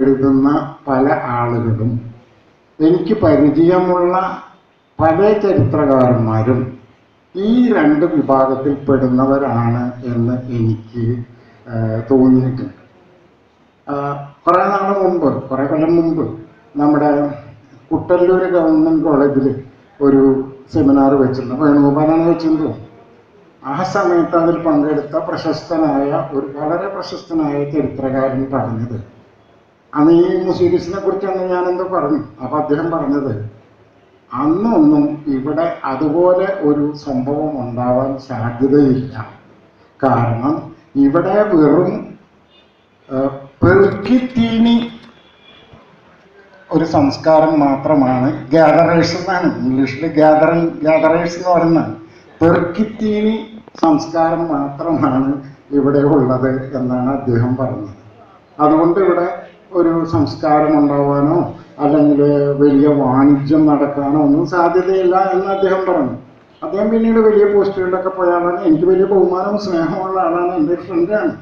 എഴുതുന്ന പല ആളുകളും എനിക്ക് പരിചയമുള്ള പല ചരിത്രകാരന്മാരും ഈ രണ്ട് വിഭാഗത്തിൽ പെടുന്നവരാണ് എന്ന് എനിക്ക് ആ, തോന്നിയിട്ടുണ്ട് ആ, കുറേ നാൾ മുമ്പ് കുറേ കൊല്ലം മുമ്പ് നമ്മുടെ കുട്ടല്ലൂർ ഗവൺമെൻറ് കോളേജിൽ ഒരു സെമിനാർ വെച്ചിട്ടുണ്ട് വേണുഗോപാലാണ് വെച്ചിരുന്നു ആ സമയത്ത് അതിൽ പങ്കെടുത്ത പ്രശസ്തനായ ഒരു വളരെ പ്രശസ്തനായ ചരിത്രകാരൻ പറഞ്ഞത് അന്ന് ഈ മുസീരീസിനെ കുറിച്ച് അന്ന് ഞാനെന്തോ പറഞ്ഞു അപ്പം അദ്ദേഹം പറഞ്ഞത് അന്നൊന്നും ഇവിടെ അതുപോലെ ഒരു സംഭവം ഉണ്ടാവാൻ സാധ്യതയില്ല കാരണം ഇവിടെ വെറും ഏഹ്, പെറുക്കിത്തീനി ഒരു സംസ്കാരം മാത്രമാണ് ഗ്യാദറേഴ്സ് എന്നാണ് ഇംഗ്ലീഷിൽ ഗ്യാദറിങ് ഗ്യാദറേഴ്സ് എന്ന് പറയുന്നത് പെറുക്കിത്തീനി സംസ്കാരം മാത്രമാണ് ഇവിടെ ഉള്ളത് എന്നാണ് അദ്ദേഹം പറഞ്ഞത് അതുകൊണ്ട് ഇവിടെ ഒരു സംസ്കാരം ഉണ്ടാവാനോ അല്ലെങ്കിൽ വലിയ വാണിജ്യം നടക്കാനോ ഒന്നും സാധ്യതയില്ല എന്ന് അദ്ദേഹം പറഞ്ഞു അദ്ദേഹം പിന്നീട് വലിയ പോസ്റ്റുകളിലൊക്കെ പോയ ആളാണ് എനിക്ക് വലിയ ബഹുമാനവും സ്നേഹമുള്ള ആളാണ് എൻ്റെ ഒരു ഫ്രണ്ടാണ്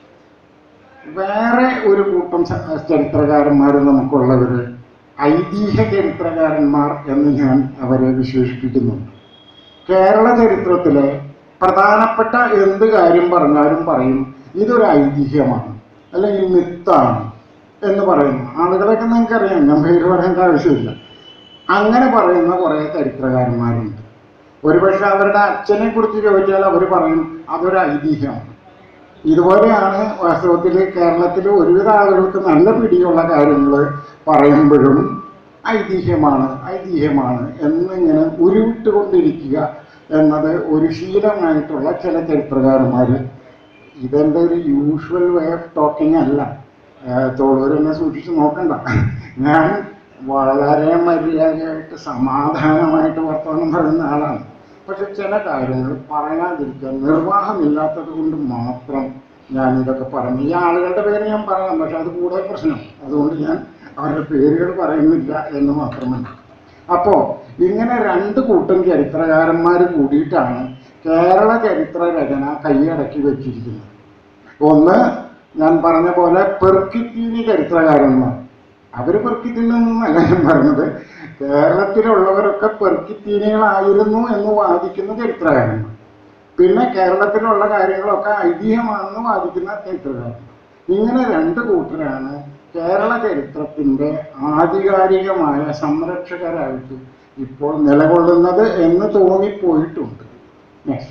വേറെ ഒരു കൂട്ടം ച- ചരിത്രകാരന്മാർ നമുക്കുള്ളവർ ഐതിഹ്യ ചരിത്രകാരന്മാർ എന്ന് ഞാൻ അവരെ വിശേഷിപ്പിക്കുന്നുണ്ട് കേരള ചരിത്രത്തിലെ പ്രധാനപ്പെട്ട എന്ത് കാര്യം പറഞ്ഞാലും പറയും ഇതൊരു ഐതിഹ്യമാണ് അല്ലെങ്കിൽ മിത്താണ് എന്ന് പറയുന്നു ആളുകളൊക്കെ നിങ്ങൾക്കറിയാം ഞാൻ പേര് പറയേണ്ട ആവശ്യമില്ല അങ്ങനെ പറയുന്ന കുറേ ചരിത്രകാരന്മാരുണ്ട് ഒരുപക്ഷെ അവരുടെ അച്ഛനെ കുറിച്ച് ചോദിച്ചാൽ അവർ പറയും അതൊരു ഐതിഹ്യമാണ് ഇതുപോലെയാണ് വാസ്തവത്തിൽ കേരളത്തിൽ ഒരുവിധ ആളുകൾക്ക് നല്ല പിടിയുള്ള കാര്യങ്ങൾ പറയുമ്പോഴും ഐതിഹ്യമാണ് ഐതിഹ്യമാണ് എന്നിങ്ങനെ ഉരുവിട്ടുകൊണ്ടിരിക്കുക എന്നത് ഒരു ശീലമായിട്ടുള്ള ചില ചരിത്രകാരന്മാർ ഇതെൻ്റെ ഒരു യൂഷ്വൽ വേ ഓഫ് ടോക്കിംഗ് അല്ല തോളൂർ എന്നെ സൂക്ഷിച്ച് നോക്കണ്ട ഞാൻ വളരെ മര്യാദയായിട്ട് സമാധാനമായിട്ട് വർത്തമാനം പറയുന്ന ആളാണ് പക്ഷെ ചില കാര്യങ്ങൾ പറയാതിരിക്കാൻ നിർവാഹമില്ലാത്തത് കൊണ്ട് മാത്രം ഞാൻ ഇതൊക്കെ പറഞ്ഞു ഈ ആളുകളുടെ പേര് ഞാൻ പറയാം പക്ഷെ അത് കൂടുതൽ പ്രശ്നം അതുകൊണ്ട് ഞാൻ അവരുടെ പേരുകൾ പറയുന്നില്ല എന്ന് മാത്രമല്ല അപ്പോൾ ഇങ്ങനെ രണ്ട് കൂട്ടം ചരിത്രകാരന്മാർ കൂടിയിട്ടാണ് കേരള ചരിത്ര രചന കൈയടക്കി വെച്ചിരിക്കുന്നത് ഒന്ന് ഞാൻ പറഞ്ഞ പോലെ പെർക്കിത്തീനി ചരിത്രകാരന്മാർ അവർ പെർക്കിത്തിന്നല്ല ഞാൻ പറഞ്ഞത് കേരളത്തിലുള്ളവരൊക്കെ പെർക്കിത്തീനികളായിരുന്നു എന്ന് വാദിക്കുന്ന ചരിത്രകാരന്മാർ പിന്നെ കേരളത്തിലുള്ള കാര്യങ്ങളൊക്കെ ഐതിഹ്യമാണെന്ന് വാദിക്കുന്ന ചരിത്രകാരന്മാർ ഇങ്ങനെ രണ്ട് കൂട്ടരാണ് കേരള ചരിത്രത്തിൻ്റെ ആധികാരികമായ സംരക്ഷകരായിട്ട് ഇപ്പോൾ നിലകൊള്ളുന്നത് എന്ന് തോന്നിപ്പോയിട്ടുണ്ട് നെക്സ്റ്റ്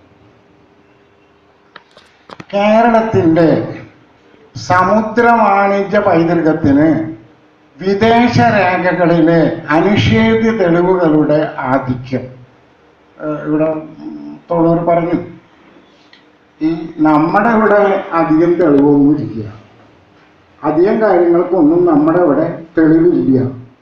കേരളത്തിൻ്റെ സമുദ്ര വാണിജ്യ പൈതൃകത്തിന് വിദേശ രേഖകളിലെ അനിഷേധ്യ തെളിവുകളുടെ ആധിക്യം ഏഹ് ഇവിടെ തൊള്ളൂർ പറഞ്ഞു ഈ നമ്മുടെ ഇവിടെ അധികം തെളിവൊന്നുമില്ല അധികം കാര്യങ്ങൾക്കൊന്നും നമ്മുടെ ഇവിടെ തെളിവില്ല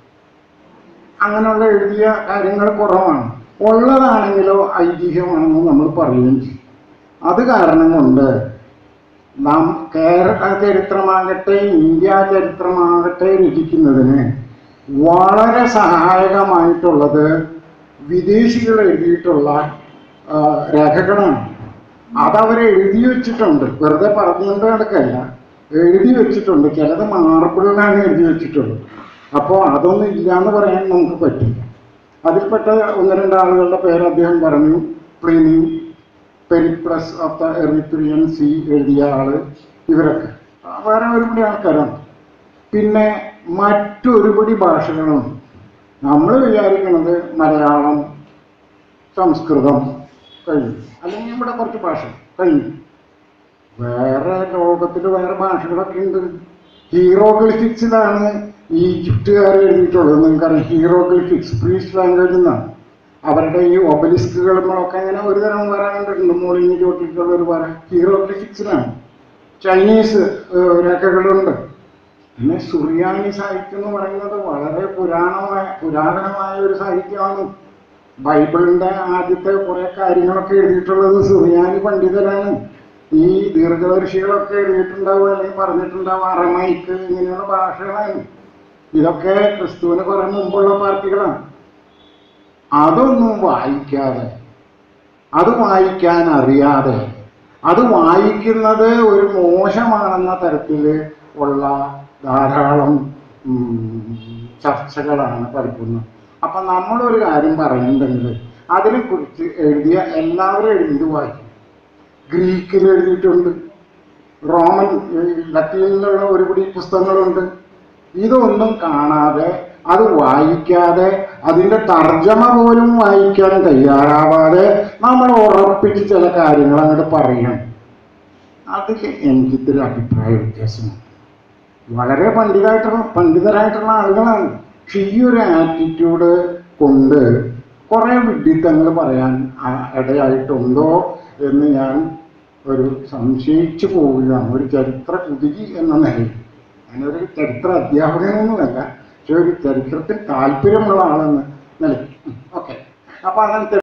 അങ്ങനെയുള്ള എഴുതിയ കാര്യങ്ങൾ കുറവാണ് ഉള്ളതാണെങ്കിലോ ഐതിഹ്യമാണെന്ന് നമ്മൾ പറയുകയും ചെയ്യും അത് കാരണം കൊണ്ട് നാം കേരള ചരിത്രമാകട്ടെ ഇന്ത്യ ചരിത്രമാകട്ടെ രചിക്കുന്നതിന് വളരെ സഹായകമായിട്ടുള്ളത് വിദേശികൾ എഴുതിയിട്ടുള്ള ആ, രേഖകളാണ് അതവർ എഴുതി വെച്ചിട്ടുണ്ട് വെറുതെ പറഞ്ഞുകൊണ്ട് നടക്കല്ല എഴുതി വെച്ചിട്ടുണ്ട് ചിലത് മാർബിളിലാണ് എഴുതി വെച്ചിട്ടുള്ളത് അപ്പോൾ അതൊന്നും ഇല്ലാന്ന് പറയാൻ നമുക്ക് പറ്റില്ല അതിൽപ്പെട്ട ഒന്ന് രണ്ട് ആളുകളുടെ പേര് അദ്ദേഹം പറഞ്ഞു Pliny Periplus of the Erythraean Sea എഴുതിയ ആള് ഇവരൊക്കെ ആ, വേറെ ഒരുപടി ആൾക്കാരാണ് പിന്നെ മറ്റൊരുപടി ഭാഷകളുണ്ട് നമ്മൾ വിചാരിക്കുന്നത് മലയാളം സംസ്കൃതം കഴിഞ്ഞു അല്ലെങ്കിൽ ഇവിടെ കുറച്ച് ഭാഷ കഴിഞ്ഞു വേറെ ലോകത്തിൽ വേറെ ഭാഷകളൊക്കെ ഉണ്ട് ഹീറോഗ്ലിഫിക്സിലാണ് ഈജിപ്തുകാർ എഴുതിയിട്ടുള്ളത് നിങ്ങൾക്കറിയാം ഹീറോഗ്ലിഫിക്സ് പ്രീസ്റ്റ് ലാംഗ്വേജ് എന്നാണ് അവരുടെ ഈ ഒബലിസ്കുകളുമൊക്കെ അങ്ങനെ ഒരു തരം വേറെ കണ്ടിട്ടുണ്ട് മോളിനി ചോട്ടിട്ടുള്ള ഒരു വേറെ ഹീറോഗ്ലിഫിക്സിലാണ് ചൈനീസ് ഏഹ്, രേഖകളുണ്ട് പിന്നെ സുറിയാനി സാഹിത്യം എന്ന് പറയുന്നത് വളരെ പുരാണമായ പുരാതനമായ ഒരു സാഹിത്യമാണ് ബൈബിളിന്റെ ആദ്യത്തെ കുറെ കാര്യങ്ങളൊക്കെ എഴുതിയിട്ടുള്ളത് സുറിയാനി പണ്ഡിതരാണ് ഈ ദീർഘദർശികളൊക്കെ എഴുതിയിട്ടുണ്ടാവും അല്ലെങ്കിൽ പറഞ്ഞിട്ടുണ്ടാവും അറമൈക്ക് ഇങ്ങനെയുള്ള ഭാഷകളാണ് ഇതൊക്കെ ക്രിസ്തുവിന് കുറെ മുമ്പുള്ള പാർട്ടികളാണ് അതൊന്നും വായിക്കാതെ അത് വായിക്കാൻ അറിയാതെ അത് വായിക്കുന്നത് ഒരു മോശമാണെന്ന തരത്തിൽ ഉള്ള ധാരാളം ഉം, ചർച്ചകളാണ് പലപ്പോഴും അപ്പം നമ്മളൊരു കാര്യം പറയുന്നുണ്ടെങ്കിൽ അതിനെക്കുറിച്ച് എഴുതിയ എല്ലാവരും എഴുതി വായിക്കും ഗ്രീക്കിൽ എഴുതിയിട്ടുണ്ട് റോമൻ ഏഹ്, ലത്തീനിലുള്ള ഒരുപിടി പുസ്തകങ്ങളുണ്ട് ഇതൊന്നും കാണാതെ അത് വായിക്കാതെ അതിൻ്റെ തർജ്ജമ പോലും വായിക്കാൻ തയ്യാറാവാതെ നമ്മൾ ഉറപ്പിച്ച് ചില കാര്യങ്ങൾ അങ്ങോട്ട് പറയണം അതിൽ എനിക്കിത്തിരി അഭിപ്രായ വ്യത്യാസമുണ്ട് വളരെ പണ്ഡിതായിട്ടുള്ള പണ്ഡിതരായിട്ടുള്ള ആളുകളാണ് പക്ഷെ ഈ ഒരു ആറ്റിറ്റ്യൂഡ് കൊണ്ട് കുറേ വിഡ്ഢിത്തങ്ങൾ പറയാൻ ആ, ഇടയായിട്ടുണ്ടോ എന്ന് ഞാൻ ഒരു സംശയിച്ചു പോവുകയാണ് ഒരു ചരിത്ര കുതുകി എന്ന നിലയിൽ ഞാനൊരു ചരിത്ര അധ്യാപകനൊന്നുമല്ല പക്ഷെ ഒരു ചരിത്രത്തിൽ താല്പര്യമുള്ള ആളെന്ന് നിലയ്ക്ക് ഓക്കെ അപ്പോൾ അങ്ങനത്തെ